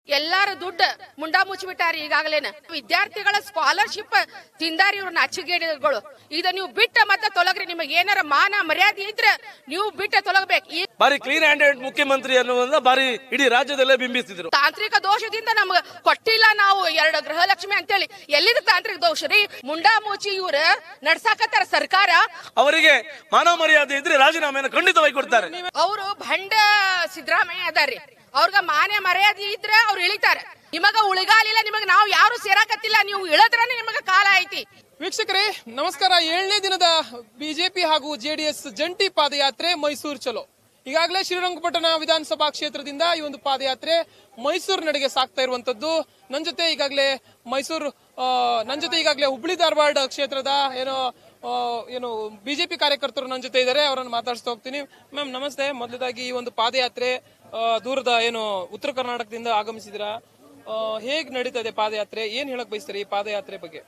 ಎಲ್ಲಾರ ದುಡ್ಡು ಮುಂಡಾ ಮುಚ್ಚಿಬಿಟ್ಟಾರಿ ಈಗಾಗಲೇನ ವಿದ್ಯಾರ್ಥಿಗಳ ಸ್ಕಾಲರ್ಶಿಪ್ ತಿಂದಾರಿ ಇವ್ರ ನಾಚಿಗೇಡಿಗಳು ಇದ ನೀವು ಬಿಟ್ಟ ಮತ್ತೆ ತೊಲಗ್ರಿ ನಿಮಗೆ ಏನಾರ ಮಾನ ಮರ್ಯಾದೆ ಇದ್ರೆ ನೀವು ಬಿಟ್ಟ ತೊಲಗಬೇಕು ಈ ಬಾರಿ ಕ್ಲೀನ್ ಹ್ಯಾಂಡೆಡ್ ಮುಖ್ಯಮಂತ್ರಿ ಅನ್ನುವುದನ್ನ ಬಾರಿ ಇಡೀ ರಾಜ್ಯದಲ್ಲೇ ಬಿಂಬಿಸಿದ್ರು ತಾಂತ್ರಿಕ ದೋಷದಿಂದ ನಮ್ಗ ಕೊಟ್ಟಿಲ್ಲ ನಾವು ಎರಡು ಗೃಹಲಕ್ಷ್ಮಿ ಅಂತೇಳಿ ಎಲ್ಲಿದ ತಾಂತ್ರಿಕ ದೋಷ ರೀ ಮುಂಡಾ ಮುಚ್ಚಿ ಇವ್ರ ನಡ್ಸಾಕತ್ತಾರ ಸರ್ಕಾರ ಅವರಿಗೆ ಮಾನವ ಮರ್ಯಾದೆ ಇದ್ರೆ ರಾಜೀನಾಮೆಯನ್ನು ಖಂಡಿತವಾಗಿ ಕೊಡ್ತಾರೆ ಅವರು ಭಂಡ ಸಿದ್ದರಾಮಯ್ಯ ಅದಾರ್ರಿ ಅವ್ರಗ ಮಾನ್ಯ ಮರ್ಯಾದೆ ಇದ್ರ ಅವ್ರು ಇಳಿತಾರ ನಿಮಗ ಉಳಿಗಾಲಿಲ್ಲ ನಿಮಗ ನಾವು ಯಾರು ಸೇರಾಕತ್ತಿಲ್ಲ ನೀವು ಇಳದ್ರನೆ ನಿಮಗ ಕಾಲ ಐತಿ ವೀಕ್ಷಕರೇ ನಮಸ್ಕಾರ ಏಳನೇ ದಿನದ ಬಿಜೆಪಿ ಹಾಗೂ ಜೆಡಿಎಸ್ ಜಂಟಿ ಪಾದಯಾತ್ರೆ ಮೈಸೂರು ಚಲೋ ಈಗಾಗಲೇ ಶ್ರೀರಂಗಪಟ್ಟಣ ವಿಧಾನಸಭಾ ಕ್ಷೇತ್ರದಿಂದ ಈ ಒಂದು ಪಾದಯಾತ್ರೆ ಮೈಸೂರು ನಡೆಗೆ ಸಾಕ್ತಾ ಇರುವಂತದ್ದು ನನ್ನ ಜೊತೆ ಈಗಾಗಲೇ ಮೈಸೂರು ಆ, ನನ್ನ ಜೊತೆ ಈಗಾಗಲೇ ಹುಬ್ಳಿ ಧಾರವಾಡ ಕ್ಷೇತ್ರದ ಏನೋ ಆ, ಏನು ಬಿಜೆಪಿ ಕಾರ್ಯಕರ್ತರು ನನ್ನ ಜೊತೆ ಇದ್ದಾರೆ ಅವರನ್ನು ಮಾತಾಡಿಸ್ತಾ ಹೋಗ್ತೀನಿ ಮ್ಯಾಮ್ ನಮಸ್ತೆ ಮೊದಲದಾಗಿ ಈ ಒಂದು ಪಾದಯಾತ್ರೆ ಆ, ದೂರದ ಏನು ಉತ್ತರ ಕರ್ನಾಟಕದಿಂದ ಆಗಮಿಸಿದಿರಾ ಹೇಗ್ ನಡೀತಾ ಇದೆ ಪಾದಯಾತ್ರೆ ಏನ್ ಹೇಳಕ್ ಬಯಸ್ತಾರೆ ಈ ಪಾದಯಾತ್ರೆ ಬಗ್ಗೆ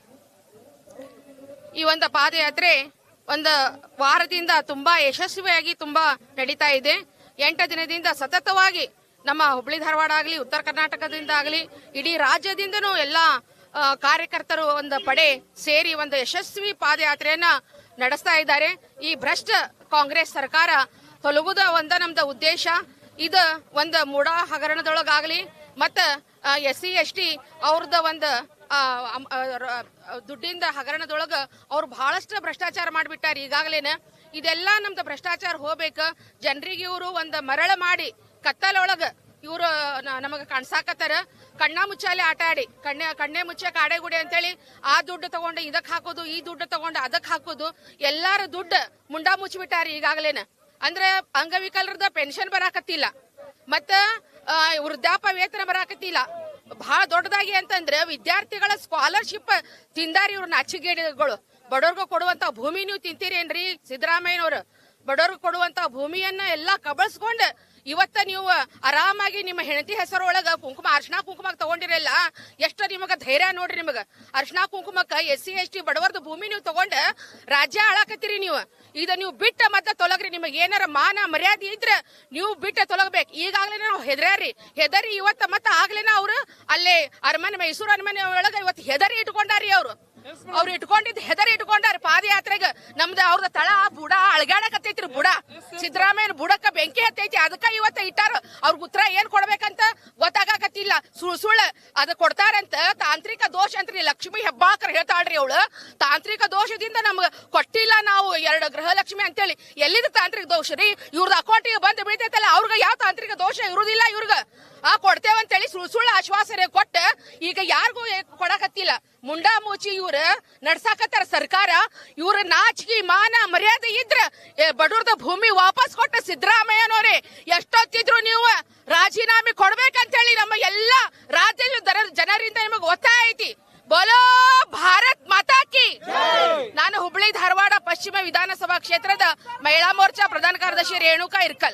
ಈ ಒಂದು ಪಾದಯಾತ್ರೆ ಒಂದು ವಾರದಿಂದ ತುಂಬಾ ಯಶಸ್ವಿಯಾಗಿ ತುಂಬಾ ನಡೀತಾ ಇದೆ ಎಂಟು ದಿನದಿಂದ ಸತತವಾಗಿ ನಮ್ಮ ಹುಬ್ಳಿ ಧಾರವಾಡ ಆಗಲಿ ಉತ್ತರ ಕರ್ನಾಟಕದಿಂದ ಆಗಲಿ ಇಡೀ ರಾಜ್ಯದಿಂದನೂ ಎಲ್ಲ ಆ, ಕಾರ್ಯಕರ್ತರು ಒಂದು ಪಡೆ ಸೇರಿ ಒಂದು ಯಶಸ್ವಿ ಪಾದಯಾತ್ರೆಯನ್ನ ನಡೆಸ್ತಾ ಇದ್ದಾರೆ ಈ ಭ್ರಷ್ಟ ಕಾಂಗ್ರೆಸ್ ಸರ್ಕಾರ ತೊಲಗುದ ಒಂದ ನಮ್ದ ಉದ್ದೇಶ ಇದು ಒಂದು ಮೂಡ ಹಗರಣದೊಳಗಾಗ್ಲಿ ಮತ್ತ ಎಸ್ ಸಿ ಎಸ್ ಟಿ ಅವ್ರದ ಒಂದು ಆ, ಅಮ್- ಆ, ರ- ದುಡ್ಡಿಂದ ಹಗರಣದೊಳಗ ಅವ್ರು ಬಹಳಷ್ಟು ಭ್ರಷ್ಟಾಚಾರ ಮಾಡಿಬಿಟ್ಟಾರ ಈಗಾಗಲೇನ ಇದೆಲ್ಲ ನಮ್ದು ಭ್ರಷ್ಟಾಚಾರ ಹೋಗ್ಬೇಕು ಜನರಿಗೆ ಇವರು ಒಂದು ಮರಳ ಮಾಡಿ ಕತ್ತಲೊಳಗ ಇವರು ನಮಗ ಕಾಣ್ಸಾಕತ್ತಾರ ಕಣ್ಣ ಮುಚ್ಚಾಲೆ ಆಟ ಆಡಿ ಕಣ್ಣೆ ಕಣ್ಣೆ ಮುಚ್ಚೆ ಕಾಡೆ ಗುಡಿ ಅಂತೇಳಿ ಆ ದುಡ್ಡು ತಗೊಂಡು ಇದಕ್ ಹಾಕೋದು ಈ ದುಡ್ಡು ತಗೊಂಡು ಅದಕ್ ಹಾಕೋದು ಎಲ್ಲಾರ ದುಡ್ಡು ಮುಂಡಾ ಮುಚ್ಚಿಬಿಟ್ಟಾರ ಈಗಾಗಲೇನ ಅಂದ್ರೆ ಅಂಗವಿಕಲರದ ಪೆನ್ಷನ್ ಬರಾಕತ್ತಿಲ್ಲ ಮತ್ತ ಆ, ವೃದ್ಧಾಪ್ಯ ವೇತನ ಬರಾಕತ್ತಿಲ್ಲ ಬಹಳ ದೊಡ್ಡದಾಗಿ ಅಂತಂದ್ರೆ ವಿದ್ಯಾರ್ಥಿಗಳ ಸ್ಕಾಲರ್ಶಿಪ್ ತಿಂದಾರಿ ಇವ್ರ ನಾಚಿಗೇಡಿಗಳು ಬಡವ್ರಿಗೆ ಕೊಡುವಂತ ಭೂಮಿ ನೀವು ತಿಂತೀರೇನ್ರಿ ಸಿದ್ದರಾಮಯ್ಯನವ್ರು ಬಡವ್ರಿಗೆ ಕೊಡುವಂತ ಭೂಮಿಯನ್ನ ಎಲ್ಲಾ ಕಬಳಿಸ್ಕೊಂಡ್ ಇವತ್ತ ನೀವು ಆರಾಮಾಗಿ ನಿಮ್ಮ ಹೆಂಡತಿ ಹೆಸರೊಳಗ ಕುಂಕುಮ ಅರ್ಶನಾ ಕುಂಕುಮ ತಗೊಂಡಿರಲ್ಲ ಎಷ್ಟು ನಿಮಗ ಧೈರ್ಯ ನೋಡ್ರಿ ನಿಮಗ ಅರ್ಶನಾ ಕುಂಕುಮಕ್ಕ ಎಸ್ ಸಿ ಎಸ್ ಟಿ ಬಡವರ್ದ ಭೂಮಿ ನೀವು ತಗೊಂಡ ರಾಜ್ಯ ಆಳಾಕತ್ತೀರಿ ನೀವು ಇದ ನೀವು ಬಿಟ್ಟ ಮತ್ತೆ ತೊಲಗ್ರಿ ನಿಮಗೆ ಏನಾರ ಮಾನ ಮರ್ಯಾದೆ ಇದ್ರ ನೀವು ಬಿಟ್ಟ ತೊಲಗಬೇಕು ಈಗಾಗಲೇ ನಾವು ಹೆದರ್ಯಾರಿ ಹೆದರಿ ಇವತ್ತ ಮತ್ತ ಆಗ್ಲೇನ ಅವ್ರು ಅಲ್ಲೇ ಅರಮನೆ ಮೈಸೂರು ಅರಮನೆ ಒಳಗ ಇವತ್ತು ಹೆದರಿ ಇಟ್ಕೊಂಡಾರಿ ಅವ್ರು ಅವ್ರು ಇಟ್ಕೊಂಡಿದ್ ಹೆದರಿ ಇಟ್ಕೊಂಡಾರ ಪಾದಯಾತ್ರೆಗ ನಮ್ದ ಅವ್ರದ ತಳ ಬುಡ ಅಳಗಾಡಕತ್ತೈತ್ರಿ ಬುಡ ಸಿದ್ದರಾಮಯ್ಯನ ಬುಡಕ್ಕ ಬೆಂಕಿ ಹತ್ತೈತಿ ಅದಕ್ಕ ಇವತ್ತ ಇಟ್ಟಾರ ಅವ್ರಿಗೆ ಉತ್ತರ ಏನ್ ಕೊಡ್ಬೇಕಂತ ಗೊತ್ತಾಗಕತ್ತಿಲ್ಲ ಸುಳ್ ಸುಳ್ಳ ಅದ ಕೊಡ್ತಾರಂತ ತಾಂತ್ರಿಕ ದೋಷ ಅಂತ್ರಿ ಲಕ್ಷ್ಮಿ ಹೆಬ್ಬಾಳ್ಕರ್ ಹೇಳ್ತಾಳ್ರಿ ಅವಳು ತಾಂತ್ರಿಕ ದೋಷದಿಂದ ನಮ್ಗ ಕೊಟ್ಟಿಲ್ಲ ನಾವು ಎರಡು ಗೃಹಲಕ್ಷ್ಮಿ ಅಂತೇಳಿ ಎಲ್ಲಿದ ತಾಂತ್ರಿಕ ದೋಷ ರೀ ಇವ್ರದ್ದು ಅಕೌಂಟಿಗೆ ಬಂದು ಬೀಳ್ತೈತಲ್ಲ ಅವ್ರಿಗೆ ಯಾವ ತಾಂತ್ರಿಕ ದೋಷ ಇರುವುದಿಲ್ಲ ಇವ್ರಿಗೆ ಆ ಕೊಡ್ತೇವಂತೇಳಿ ಸುಳ್ ಸುಳ್ಳು ಆಶ್ವಾಸನೆ ಕೊಟ್ಟ ಈಗ ಯಾರಿಗೂ ಕೊಡಕತ್ತಿಲ್ಲ ಮುಂಡಾ ಮುಚ್ಚಿ ಇವ್ರ ನಡ್ಸಾಕತ್ತಾರ ಸರ್ಕಾರ ಇವ್ರ ನಾಚಿಕೆ ಮಾನ ಮರ್ಯಾದೆ ಇದ್ರ ಏ, ಬಡವ್ರದ ಭೂಮಿ ವಾಪಸ್ ಕೊಟ್ಟ ಸಿದ್ದರಾಮಯ್ಯನವ್ರೆ ಎಷ್ಟೊತ್ತಿದ್ರು ನೀವು ರಾಜೀನಾಮೆ ಕೊಡ್ಬೇಕಂತೇಳಿ ನಮ್ಮ ಎಲ್ಲ ರಾಜ್ಯದ ದರ- ಜನರಿಂದ ನಿಮಗೆ ಒತ್ತಾಯ ಐತಿ ಬೋಲೋ ಭಾರತ್ ಮಾತಾ ಕಿ ನಾನು ಹುಬ್ಳಿ ಧಾರವಾಡ ಪಶ್ಚಿಮ ವಿಧಾನಸಭಾ ಕ್ಷೇತ್ರದ ಮಹಿಳಾ ಮೋರ್ಚಾ ಪ್ರಧಾನ ಕಾರ್ಯದರ್ಶಿ ರೇಣುಕಾ ಇರ್ಕಲ್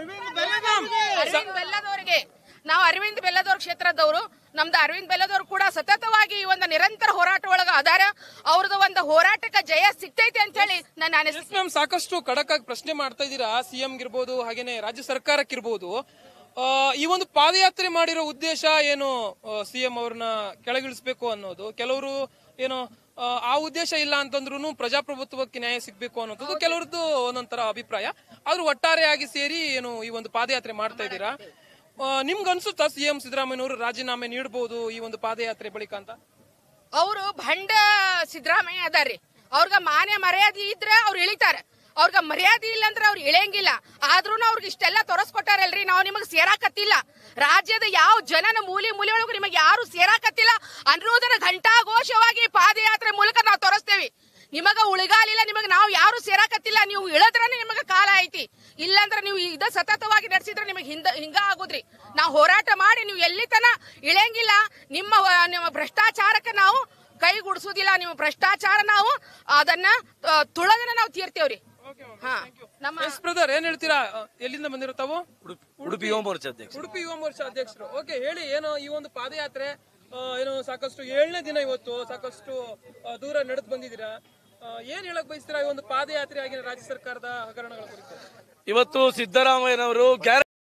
ಅರವಿಂದ್ ಬೆಲ್ಲದವರಿಗೆ ನಾವು ಅರವಿಂದ್ ಬೆಲ್ಲದವ್ರ ಕ್ಷೇತ್ರದವರು ನಮ್ದು ಅರವಿಂದ್ ಬೆಲ್ಲದವ್ರು ಕೂಡ ಸತತವಾಗಿ ಈ ಒಂದು ನಿರಂತರ ಹೋರಾಟ ಒಳಗ ಅದಾರ ಅವ್ರದ್ದು ಒಂದು ಹೋರಾಟಕ್ಕೆ ಜಯ ಸಿಗ್ತೈತೆ ಅಂತ ಹೇಳಿ ನನ್ನ ಅನಿಸಿಕೆ ಎಸ್ ಮ್ಯಾಮ್ ಸಾಕಷ್ಟು ಖಡಕ್ ಆಗಿ ಪ್ರಶ್ನೆ ಮಾಡ್ತಾ ಇದ್ದೀರಾ ಸಿಎಂ ಇರ್ಬೋದು ಹಾಗೇನೆ ರಾಜ್ಯ ಸರ್ಕಾರಕ್ಕಿರ್ಬೋದು ಆ, ಈ ಒಂದು ಪಾದಯಾತ್ರೆ ಮಾಡಿರೋ ಉದ್ದೇಶ ಏನು ಸಿಎಂ ಅವ್ರನ್ನ ಕೆಳಗಿಳಿಸ್ಬೇಕು ಅನ್ನೋದು ಕೆಲವರು ಏನು ಆ, ಆ ಉದ್ದೇಶ ಇಲ್ಲ ಅಂತಂದ್ರು ಪ್ರಜಾಪ್ರಭುತ್ವಕ್ಕೆ ನ್ಯಾಯ ಸಿಗ್ಬೇಕು ಅನ್ನೋದು ಕೆಲವ್ರದ್ದು ಒಂದೊಂಥರ ಅಭಿಪ್ರಾಯ ಆದ್ರೂ ಒಟ್ಟಾರೆಯಾಗಿ ಸೇರಿ ಏನು ಈ ಒಂದು ಪಾದಯಾತ್ರೆ ಮಾಡ್ತಾ ಇದ್ದೀರಾ ಆ, ನಿಮ್ಗ್ ಅನ್ಸುತ್ತಾ ಸಿಎಂ ಸಿದ್ದರಾಮಯ್ಯನವರು ರಾಜೀನಾಮೆ ನೀಡಬಹುದು ಈ ಒಂದು ಪಾದಯಾತ್ರೆ ಬಳಿಕ ಅಂತ ಅವರು ಭಂಡ ಸಿದ್ದರಾಮಯ್ಯ ಅದಾರ್ರಿ ಅವ್ರಿಗೆ ಮಾನ್ಯ ಮರ್ಯಾದೆ ಇದ್ರೆ ಅವ್ರು ಇಳಿತಾರ ಅವ್ರಿಗೆ ಮರ್ಯಾದೆ ಇಲ್ಲ ಅಂದ್ರೆ ಅವ್ರು ಇಳಿಯಂಗಿಲ್ಲ ಆದ್ರೂ ಅವ್ರಿಗೆ ಇಷ್ಟೆಲ್ಲ ತೋರಿಸ್ಕೊಟ್ಟಾರಲ್ರಿ ನಾವು ನಿಮಗೆ ಸೇರಾಕತ್ತಿಲ್ಲ ರಾಜ್ಯದ ಯಾವ ಜನನ ಮೂಲಿ ಮೂಲಿ ಒಳಗೂ ನಿಮಗೆ ಯಾರು ಸೇರಾಕತ್ತಿಲ್ಲ ಅನ್ನೋದನ್ನ ಘಂಟಾಘೋಷವಾಗಿ ಪಾದಯಾತ್ರೆ ಮೂಲಕ ನಾವು ತೋರಿಸ್ತೇವೆ ನಿಮಗ ಉಳಿಗಾಲಿಲ್ಲ ನಿಮಗೆ ನಾವು ಯಾರು ಸೇರಾಕತ್ತಿಲ್ಲ ನೀವು ಇಳದ್ರನೆ ನಿಮಗೆ ಕಾಲ ಐತಿ ಇಲ್ಲಂದ್ರೆ ನೀವು ಇದ ಸತತವಾಗಿ ನಡೆಸಿದ್ರೆ ನಿಮಗೆ ಹಿಂದ ಹಿಂಗ ಆಗುದ್ರಿ ನಾವು ಹೋರಾಟ ಮಾಡಿ ನೀವು ಎಲ್ಲಿ ತನ ಇಳಿಯಂಗಿಲ್ಲ ನಿಮ್ಮ ವ- ನಿಮ್ಮ ಭ್ರಷ್ಟಾಚಾರಕ್ಕೆ ನಾವು ಕೈಗೂಡಿಸೋದಿಲ್ಲ ನಿಮ್ಮ ಭ್ರಷ್ಟಾಚಾರ ನಾವು ಅದನ್ನ ಆ, ತುಳದನ್ನ ನಾವು ತೀರ್ತೇವ್ರಿ ಹಾ ನಮ್ಮ ಎಸ್ ಬ್ರದರ್ ಏನ್ ಹೇಳ್ತೀರಾ ಆ, ಎಲ್ಲಿಂದ ಬಂದಿರೋ ತಾವು ಉಡುಪಿ ಉಡುಪಿ ಯುವ ಮೋರ್ಚಾ ಅಧ್ಯಕ್ಷ ಉಡುಪಿ ಯುವ ಮೋರ್ಚಾ ಅಧ್ಯಕ್ಷರು ಓಕೆ ಹೇಳಿ ಏನು ಈ ಒಂದು ಪಾದಯಾತ್ರೆ ಆ, ಏನು ಸಾಕಷ್ಟು ಏಳನೇ ದಿನ ಇವತ್ತು ಸಾಕಷ್ಟು ಆ, ದೂರ ನಡೆದು ಬಂದಿದ್ದೀರಾ ಆ, ಏನ್ ಹೇಳಕ್ ಬಯಸ್ತೀರಾ ಈ ಒಂದು ಪಾದಯಾತ್ರೆ ಆಗಿನ ರಾಜ್ಯ ಸರ್ಕಾರದ ಹಗರಣಗಳ ಕುರಿತು ಇವತ್ತು ಸಿದ್ದರಾಮಯ್ಯನವರು ಗ್ಯಾರಂಟಿ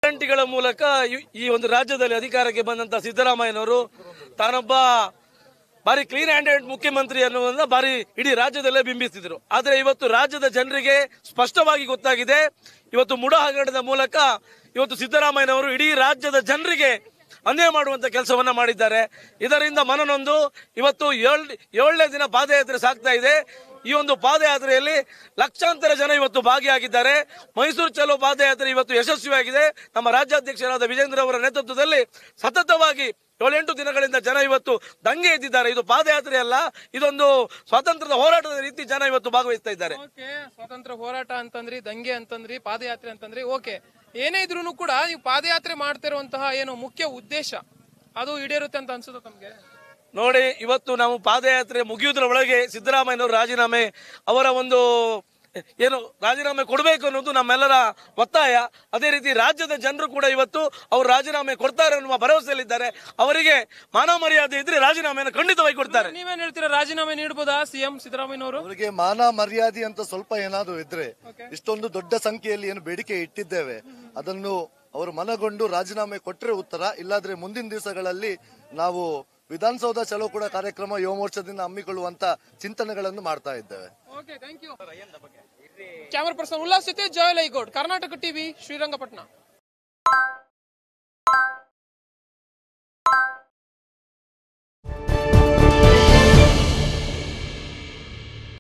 ಗ್ಯಾರಂಟಿಗಳ ಮೂಲಕ ಈ- ಈ ಒಂದು ರಾಜ್ಯದಲ್ಲಿ ಅಧಿಕಾರಕ್ಕೆ ಬಂದಂತ ಸಿದ್ದರಾಮಯ್ಯನವರು ತಾನೊಬ್ಬ ಬಾರಿ ಕ್ಲೀನ್ ಹ್ಯಾಂಡೆಡ್ ಮುಖ್ಯಮಂತ್ರಿ ಅನ್ನುವುದನ್ನ ಬಾರಿ ಇಡೀ ರಾಜ್ಯದಲ್ಲೇ ಬಿಂಬಿಸಿದ್ರು ಆದ್ರೆ ಇವತ್ತು ರಾಜ್ಯದ ಜನರಿಗೆ ಸ್ಪಷ್ಟವಾಗಿ ಗೊತ್ತಾಗಿದೆ ಇವತ್ತು ಮುಡ ಹಗರಣದ ಮೂಲಕ ಇವತ್ತು ಸಿದ್ದರಾಮಯ್ಯನವರು ಇಡೀ ರಾಜ್ಯದ ಜನರಿಗೆ ಅನ್ಯಾಯ ಮಾಡುವಂತ ಕೆಲಸವನ್ನ ಮಾಡಿದ್ದಾರೆ ಇದರಿಂದ ಮನನೊಂದು ಇವತ್ತು ಏಳ್ ಏಳನೇ ದಿನ ಪಾದಯಾತ್ರೆ ಸಾಗ್ತಾ ಇದೆ ಈ ಒಂದು ಪಾದಯಾತ್ರೆಯಲ್ಲಿ ಲಕ್ಷಾಂತರ ಜನ ಇವತ್ತು ಭಾಗಿಯಾಗಿದ್ದಾರೆ ಮೈಸೂರು ಚಲೋ ಪಾದಯಾತ್ರೆ ಇವತ್ತು ಯಶಸ್ವಿಯಾಗಿದೆ ನಮ್ಮ ರಾಜ್ಯಾಧ್ಯಕ್ಷರಾದ ವಿಜೇಂದ್ರ ಅವರ ನೇತೃತ್ವದಲ್ಲಿ ಸತತವಾಗಿ ಏಳೆಂಟು ದಿನಗಳಿಂದ ಜನ ಇವತ್ತು ದಂಗೆ ಎದ್ದಿದ್ದಾರೆ ಇದು ಪಾದಯಾತ್ರೆ ಅಲ್ಲ ಇದೊಂದು ಸ್ವಾತಂತ್ರ್ಯದ ಹೋರಾಟದ ರೀತಿ ಜನ ಇವತ್ತು ಭಾಗವಹಿಸ್ತಾ ಇದ್ದಾರೆ ಓಕೆ ಸ್ವಾತಂತ್ರ್ಯ ಹೋರಾಟ ಅಂತಂದ್ರಿ ದಂಗೆ ಅಂತಂದ್ರಿ ಪಾದಯಾತ್ರೆ ಅಂತಂದ್ರಿ ಓಕೆ ಏನೇ ಇದ್ರೂ ಕೂಡ ನೀವು ಪಾದಯಾತ್ರೆ ಮಾಡ್ತಿರುವಂತಹ ಏನು ಮುಖ್ಯ ಉದ್ದೇಶ ಅದು ಈಡೇರುತ್ತೆ ಅಂತ ಅನ್ಸುತ್ತೆ ತಮ್ಗೆ ನೋಡಿ ಇವತ್ತು ನಾವು ಪಾದಯಾತ್ರೆ ಮುಗಿಯುವುದರ ಒಳಗೆ ಸಿದ್ದರಾಮಯ್ಯನವರು ರಾಜೀನಾಮೆ ಅವರ ಒಂದು ಏನು ರಾಜೀನಾಮೆ ಕೊಡಬೇಕು ಅನ್ನೋದು ನಮ್ಮೆಲ್ಲರ ಒತ್ತಾಯ ಅದೇ ರೀತಿ ರಾಜ್ಯದ ಜನರು ಕೂಡ ಇವತ್ತು ಅವರು ರಾಜೀನಾಮೆ ಕೊಡ್ತಾರೆ ಅನ್ನುವ ಭರವಸೆಯಲ್ಲಿದ್ದಾರೆ ಅವರಿಗೆ ಮಾನವ ಮರ್ಯಾದೆ ಇದ್ರೆ ರಾಜೀನಾಮೆಯನ್ನು ಖಂಡಿತವಾಗಿ ಕೊಡ್ತಾರೆ ನೀವೇನ್ ಹೇಳ್ತೀರಾ ರಾಜೀನಾಮೆ ನೀಡಬಹುದಾ ಸಿಎಂ ಸಿದ್ದರಾಮಯ್ಯನವರು ಅವರಿಗೆ ಮಾನ ಮರ್ಯಾದೆ ಅಂತ ಸ್ವಲ್ಪ ಏನಾದ್ರು ಇದ್ರೆ ಇಷ್ಟೊಂದು ದೊಡ್ಡ ಸಂಖ್ಯೆಯಲ್ಲಿ ಏನು ಬೇಡಿಕೆ ಇಟ್ಟಿದ್ದೇವೆ ಅದನ್ನು ಅವರು ಮನಗೊಂಡು ರಾಜೀನಾಮೆ ಕೊಟ್ಟರೆ ಉತ್ತರ ಇಲ್ಲಾದ್ರೆ ಮುಂದಿನ ದಿವಸಗಳಲ್ಲಿ ನಾವು ವಿಧಾನಸೌಧ ಚಲೋ ಕೂಡ ಕಾರ್ಯಕ್ರಮ ಯುವ ಮೋರ್ಚಾದಿಂದ ಹಮ್ಮಿಕೊಳ್ಳುವಂತ ಚಿಂತನೆಗಳನ್ನು ಮಾಡ್ತಾ ಇದ್ದೇವೆ okay thank you camera person Ullas ಜೊತೆ ಜಯ ಲೈಗೌಡ್ ಕರ್ನಾಟಕ ಟಿವಿ ಶ್ರೀರಂಗಪಟ್ಟಣ